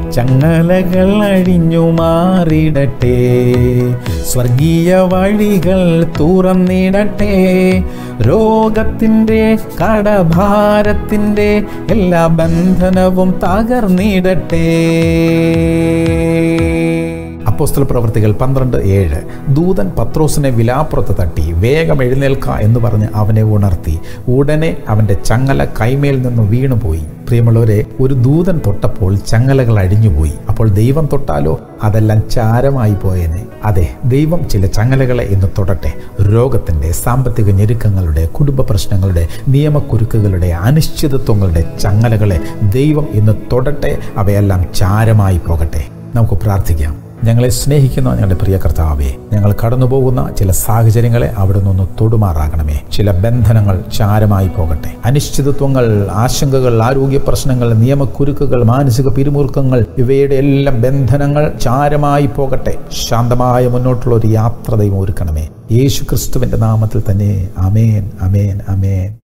ചങ്ങലകൾ അഴിഞ്ഞു മാറിടട്ടെ സ്വർഗീയ വഴികൾ തുറന്നിടട്ടെ രോഗത്തിൻ്റെ കടഭാരത്തിൻ്റെ എല്ലാ ബന്ധനവും തകർന്നിടട്ടെ അപ്പോസ്തല പ്രവർത്തികൾ പന്ത്രണ്ട് ഏഴ് ദൂതൻ പത്രോസിനെ വിലാപ്പുറത്ത് തട്ടി വേഗം എഴുന്നേൽക്ക എന്ന് പറഞ്ഞ് അവനെ ഉണർത്തി ഉടനെ അവൻ്റെ ചങ്ങല കൈമേൽ നിന്ന് വീണുപോയി പ്രിയമുള്ളവരെ ഒരു ദൂതൻ തൊട്ടപ്പോൾ ചങ്ങലകൾ അഴിഞ്ഞുപോയി അപ്പോൾ ദൈവം തൊട്ടാലോ അതെല്ലാം ചാരമായി പോയേനെ അതെ ദൈവം ചില ചങ്ങലകളെ ഇന്ന് തൊടട്ടെ രോഗത്തിൻ്റെ സാമ്പത്തിക ഞെരുക്കങ്ങളുടെ കുടുംബ പ്രശ്നങ്ങളുടെ നിയമക്കുരുക്കുകളുടെ അനിശ്ചിതത്വങ്ങളുടെ ചങ്ങലകളെ ദൈവം ഇന്ന് തൊടട്ടെ അവയെല്ലാം ചാരമായി പോകട്ടെ നമുക്ക് പ്രാർത്ഥിക്കാം ഞങ്ങളെ സ്നേഹിക്കുന്ന ഞങ്ങളുടെ പ്രിയ കർത്താവേ ഞങ്ങൾ കടന്നുപോകുന്ന ചില സാഹചര്യങ്ങളെ അവിടെ നിന്ന് തൊടുമാറാകണമേ ചില ബന്ധനങ്ങൾ ചാരമായി പോകട്ടെ അനിശ്ചിതത്വങ്ങൾ ആശങ്കകൾ ആരോഗ്യ പ്രശ്നങ്ങൾ നിയമക്കുരുക്കുകൾ മാനസിക പിരിമുറുക്കങ്ങൾ ഇവയുടെ എല്ലാം ബന്ധനങ്ങൾ ചാരമായി പോകട്ടെ ശാന്തമായ മുന്നോട്ടുള്ള ഒരു യാത്ര ദൈവം ഒരുക്കണമേ യേശു ക്രിസ്തുവിൻ്റെ നാമത്തിൽ തന്നെ അമേൻ അമേൻ അമേൻ